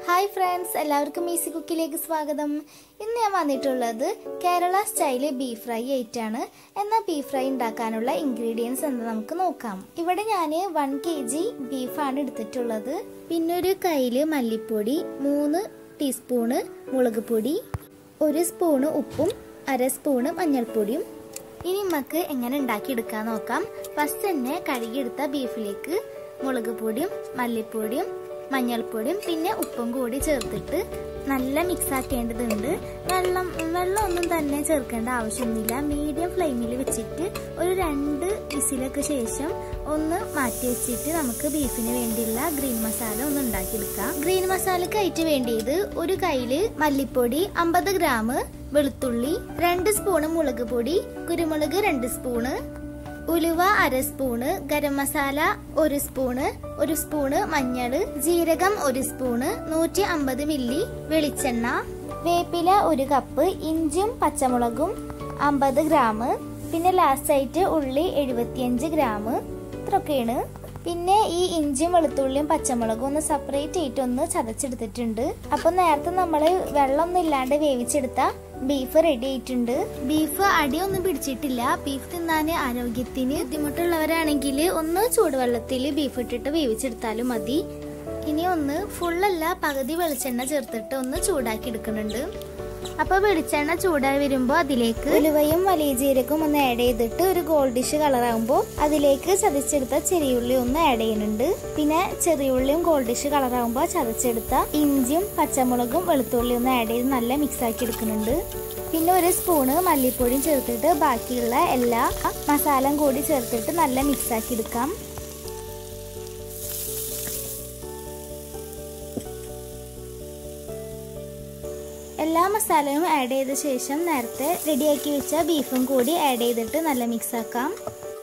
hi friends എല്ലാവർക്കും easy കുക്കിലേക്ക് സ്വാഗതം ഇന്ന് ഞാൻ വന്നിട്ടുള്ളത് കേരള സ്റ്റൈല് ബീഫ് ഫ്രൈ ആയിട്ടാണ് എന്നാൽ ബീഫ് ഫ്രൈ ഉണ്ടാക്കാനുള്ള ഇൻഗ്രീഡിയൻസ് എന്ന് നമുക്ക് നോക്കാം ഇവിടെ ഞാൻ വൺ കെ ജി ബീഫാണ് എടുത്തിട്ടുള്ളത് പിന്നെ ഒരു കയ്യില് മല്ലിപ്പൊടി മൂന്ന് ടീസ്പൂണ് മുളക് പൊടി ഒരു സ്പൂണ് ഉപ്പും അര സ്പൂണ് മഞ്ഞൾപ്പൊടിയും ഇനി നമുക്ക് എങ്ങനെ ഉണ്ടാക്കിയെടുക്കാൻ നോക്കാം ഫസ്റ്റ് തന്നെ കഴുകിയെടുത്ത ബീഫിലേക്ക് മുളക് പൊടിയും മല്ലിപ്പൊടിയും മഞ്ഞൾപ്പൊടിയും പിന്നെ ഉപ്പും കൂടി ചേർത്തിട്ട് നല്ല മിക്സ് ആക്കേണ്ടതുണ്ട് വെള്ളം വെള്ളം ഒന്നും തന്നെ ചേർക്കേണ്ട ആവശ്യമൊന്നുമില്ല മീഡിയം ഫ്ലെയിമിൽ വെച്ചിട്ട് ഒരു രണ്ട് വിസിലൊക്കെ ശേഷം ഒന്ന് മാറ്റി വെച്ചിട്ട് നമുക്ക് ബീഫിന് വേണ്ടിയുള്ള ഗ്രീൻ മസാല ഒന്ന് ഉണ്ടാക്കിയെടുക്കാം ഗ്രീൻ മസാലക്കായിട്ട് വേണ്ടിയത് ഒരു കയ്യില് മല്ലിപ്പൊടി അമ്പത് ഗ്രാം വെളുത്തുള്ളി രണ്ട് സ്പൂണ് മുളക് പൊടി കുരുമുളക് രണ്ട് സ്പൂണ് ഉലുവ അര സ്പൂണ് ഗരം മസാല ഒരു സ്പൂണ് ഒരു സ്പൂണ് മഞ്ഞൾ ജീരകം ഒരു സ്പൂണ് നൂറ്റി അമ്പത് മില്ലി വെളിച്ചെണ്ണ വേപ്പില ഒരു കപ്പ് ഇഞ്ചും പച്ചമുളകും അമ്പത് ഗ്രാം പിന്നെ ലാസ്റ്റ് ആയിട്ട് ഉള്ളി എഴുപത്തിയഞ്ച് ഗ്രാം ഇത്രയൊക്കെയാണ് പിന്നെ ഈ ഇഞ്ചിയും വെളുത്തുള്ളിയും പച്ചമുളകും ഒന്ന് സെപ്പറേറ്റ് ആയിട്ട് ഒന്ന് ചതച്ചെടുത്തിട്ടുണ്ട് അപ്പൊ നേരത്തെ നമ്മൾ വെള്ളമൊന്നും ഇല്ലാണ്ട് വേവിച്ചെടുത്ത ബീഫ് റെഡി ആയിട്ടുണ്ട് ബീഫ് അടിയൊന്നും പിടിച്ചിട്ടില്ല ബീഫ് തിന്നാൻ ആരോഗ്യത്തിന് ബുദ്ധിമുട്ടുള്ളവരാണെങ്കിൽ ഒന്ന് ചൂടുവെള്ളത്തിൽ ബീഫ് ഇട്ടിട്ട് വേവിച്ചെടുത്താലും മതി ഇനി ഒന്ന് ഫുള്ളല്ല പകുതി വെളിച്ചെണ്ണ ചേർത്തിട്ട് ഒന്ന് ചൂടാക്കി എടുക്കുന്നുണ്ട് അപ്പൊ വെളിച്ചെണ്ണ ചൂടായി വരുമ്പോൾ അതിലേക്ക് ഉലുവയും വലിയ ജീരകവും ഒന്ന് ആഡ് ചെയ്തിട്ട് ഒരു ഗോൾഡിഷ് കളർ ആകുമ്പോൾ അതിലേക്ക് ചതച്ചെടുത്ത ചെറിയുള്ളി ഒന്ന് ആഡ് ചെയ്യുന്നുണ്ട് പിന്നെ ചെറിയുള്ളിയും ഗോൾഡിഷ് കളർ ആകുമ്പോൾ ചതച്ചെടുത്ത ഇഞ്ചിയും പച്ചമുളകും വെളുത്തുള്ളിയും ഒന്ന് ആഡ് ചെയ്ത് നല്ല മിക്സ് ആക്കി എടുക്കുന്നുണ്ട് പിന്നെ ഒരു സ്പൂണ് മല്ലിപ്പൊടിയും ചേർത്തിട്ട് ബാക്കിയുള്ള എല്ലാ മസാലയും കൂടി ചേർത്തിട്ട് നല്ല മിക്സ് ആക്കി എടുക്കാം എല്ലാ മസാലയും ആഡ് ചെയ്ത ശേഷം നേരത്തെ റെഡിയാക്കി വെച്ച ബീഫും കൂടി ആഡ് ചെയ്തിട്ട് നല്ല മിക്സ് ആക്കാം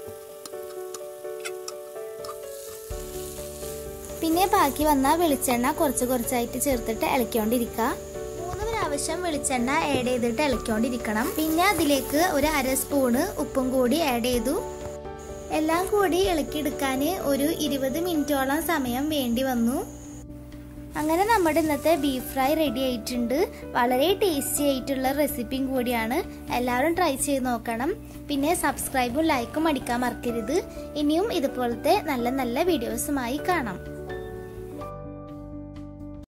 പിന്നെ ബാക്കി വന്ന വെളിച്ചെണ്ണ കുറച്ച് കുറച്ചായിട്ട് ചേർത്തിട്ട് ഇളക്കിക്കൊണ്ടിരിക്കുക മൂന്ന് പ്രാവശ്യം വെളിച്ചെണ്ണ ആഡ് ചെയ്തിട്ട് ഇളക്കിക്കൊണ്ടിരിക്കണം പിന്നെ അതിലേക്ക് ഒരു അര സ്പൂണ് ഉപ്പും കൂടി ആഡ് ചെയ്തു എല്ലാം കൂടി ഇളക്കിയെടുക്കാൻ ഒരു ഇരുപത് മിനിറ്റോളം സമയം വേണ്ടി വന്നു അങ്ങനെ നമ്മുടെ ഇന്നത്തെ ബീഫ് ഫ്രൈ റെഡി ആയിട്ടുണ്ട് വളരെ ടേസ്റ്റി ആയിട്ടുള്ള റെസിപ്പിയും കൂടിയാണ് എല്ലാവരും ട്രൈ ചെയ്ത് നോക്കണം പിന്നെ സബ്സ്ക്രൈബും ലൈക്കും അടിക്കാൻ മറക്കരുത് ഇനിയും ഇതുപോലത്തെ നല്ല നല്ല വീഡിയോസുമായി കാണാം